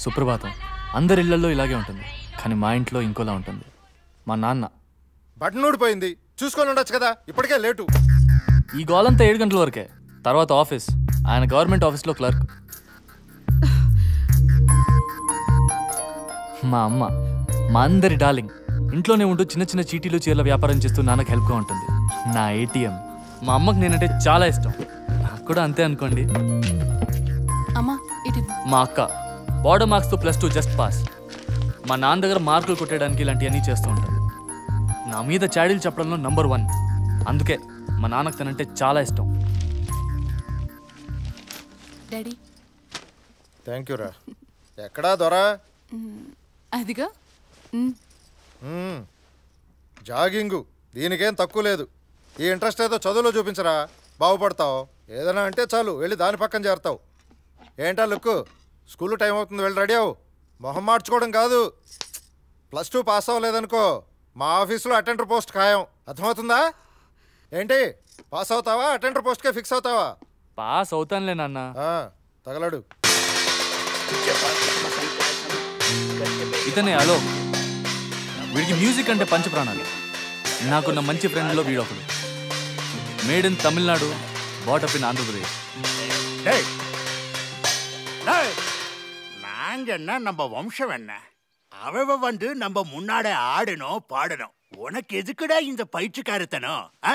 సుప్రభాతం అందరి ఇళ్లలో ఇలాగే ఉంటుంది కానీ మా ఇంట్లో ఇంకోలా ఉంటుంది మా నాన్న బటన్ ఊడిపోయింది చూసుకొని ఉండొచ్చు కదా ఇప్పటికే లేటు ఈ గోలంతా ఏడు గంటల వరకే తర్వాత ఆఫీస్ ఆయన గవర్నమెంట్ ఆఫీస్లో క్లర్క్ మా అమ్మ మా అందరి డార్లింగ్ ఇంట్లోనే ఉంటూ చిన్న చిన్న చీటీలు చీరల వ్యాపారం చేస్తూ నాన్నకు హెల్ప్గా ఉంటుంది నా ఏటీఎం మా అమ్మకి నేనంటే చాలా ఇష్టం నాకు కూడా అంతే అనుకోండి అమ్మా ఇటు మా అక్క బార్డర్ మార్క్స్తో ప్లస్ టూ జస్ట్ పాస్ మా నాన్న దగ్గర మార్కులు కొట్టడానికి ఇలాంటివన్నీ చేస్తూ ఉంటాను నా మీద చాడీలు చెప్పడంలో నంబర్ వన్ అందుకే మా నాన్నకు తనంటే చాలా ఇష్టం డాడీ థ్యాంక్ యూ రా ఎక్కడా దొరా అదిగా మ్, మ్మ్. జాగింగు దీనికేం తక్కువ లేదు ఈ ఇంట్రెస్ట్ ఏదో చదువులో చూపించరా బాగుపడతావు ఏదైనా అంటే చాలు వెళ్ళి దాని పక్కన చేరతావు ఏంటా లుక్కు స్కూల్ టైం అవుతుంది వెళ్ళి రెడీ అవు మొహం మార్చుకోవడం కాదు ప్లస్ టూ పాస్ అవ్వలేదనుకో మా ఆఫీస్లో అటెండర్ పోస్ట్ ఖాయం అర్థమవుతుందా ఏంటి పాస్ అవుతావా అటెండర్ పోస్ట్కే ఫిక్స్ అవుతావా పాస్ అవుతానులే నాన్న ఆ, తగలడు ఇతనే హలో వీడికి మ్యూజిక్ అంటే పంచప్రాణాలు నాకున్న మంచి ఫ్రెండ్లో వీడొకడు మేడ్ ఇన్ తమిళనాడు బాటప్ ఇన్ ఆంధ్రప్రదేశ్ டேய் டேய் நாங்க என்ன நம்ம வம்சம் என்ன அவ வந்து நம்ம முன்னாடி ஆடணும் பாடணும் உனக்கு எதுக்குடா இந்த பயிற்சிக்காரத்தனம் ஆ?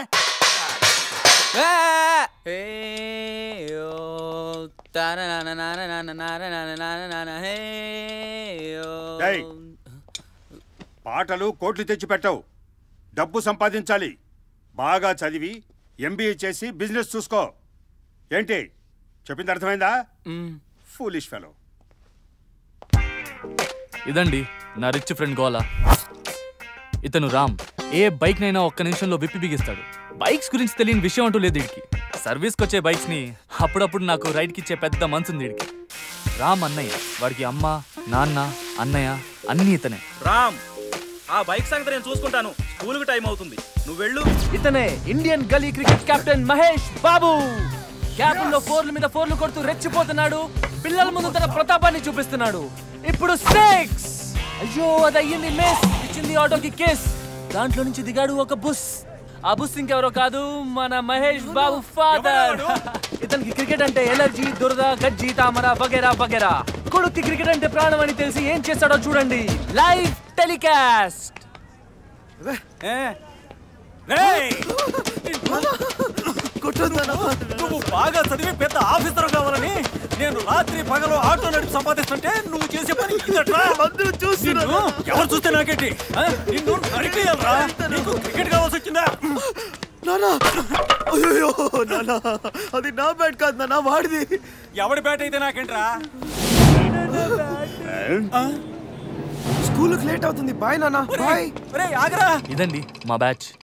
డేయ్, పాటలు కోట్లు తెచ్చిపెట్టవు డబ్బు సంపాదించాలి బాగా చదివి ఎంబీఏ చేసి బిజినెస్ చూసుకో ఏంటి చెప్పింది అర్థమైందా ఫూలిష్ ఫెలో ఇదండి నా రిచ్ ఫ్రెండ్ గోలా ఇతను రామ్ ఏ బైక్ నైనా ఒక్క నిమిషంలో విప్పి బిగిస్తాడు బైక్స్ గురించి తెలియని విషయం అంటూ లేదు వీడికి సర్వీస్కి వచ్చే బైక్స్ ని అప్పుడప్పుడు నాకు రైడ్కి ఇచ్చే పెద్ద మనసు ఉంది వీడికి రామ్ అన్నయ్య వాడికి అమ్మ నాన్న అన్నయ్య అన్నీ ఇతనే రామ్ ఆ బైక్ సంగతి నేను చూసుకుంటాను స్కూల్కి టైం అవుతుంది నువ్వు వెళ్ళు ఇతనే ఇండియన్ గలీ క్రికెట్ కెప్టెన్ మహేష్ బాబు క్యాపుల్లో ఫోర్ల మీద ఫోర్లు కొడుతూ రెచ్చిపోతున్నాడు పిల్లల ముందు తన ప్రతాపాన్ని చూపిస్తున్నాడు ఇప్పుడు సిక్స్ అయ్యో అది అయ్యింది మిస్ ఇచ్చింది ఆటోకి కేస్ దాంట్లో నుంచి దిగాడు ఒక బుస్ ఆ బుస్ ఇంకెవరో కాదు మన మహేష్ బాబు ఫాదర్ ఇతనికి క్రికెట్ అంటే ఎలర్జీ దురద గజ్జి తామర వగేరా వగేరా కొడుక్కి క్రికెట్ అంటే ప్రాణం అని తెలిసి ఏం చేస్తాడో చూడండి లైవ్ టెలికాస్ట్ నువ్వు బాగా చదివి పెద్ద ఆఫీసర్ కావాలని నేను రాత్రి పగలు ఆటో నడిపి సంపాదిస్తుంటే నువ్వు చేసే పని ఇదట్రా అందరూ చూస్తున్నారు ఎవరు చూస్తే నాకేంటి ఆ? నిన్ను నరికేయాలరా నీకు క్రికెట్ కావాల్సి వచ్చిందా నానా అయ్యో నానా అది నా బ్యాట్ కాదు నానా వాడిది ఎవడి బ్యాట్ అయితే నాకేంట్రా స్కూల్కి లేట్ అవుతుంది బాయ్ నానా బాయ్ ఒరేయ్ ఆగరా ఇదండి మా బ్యాచ్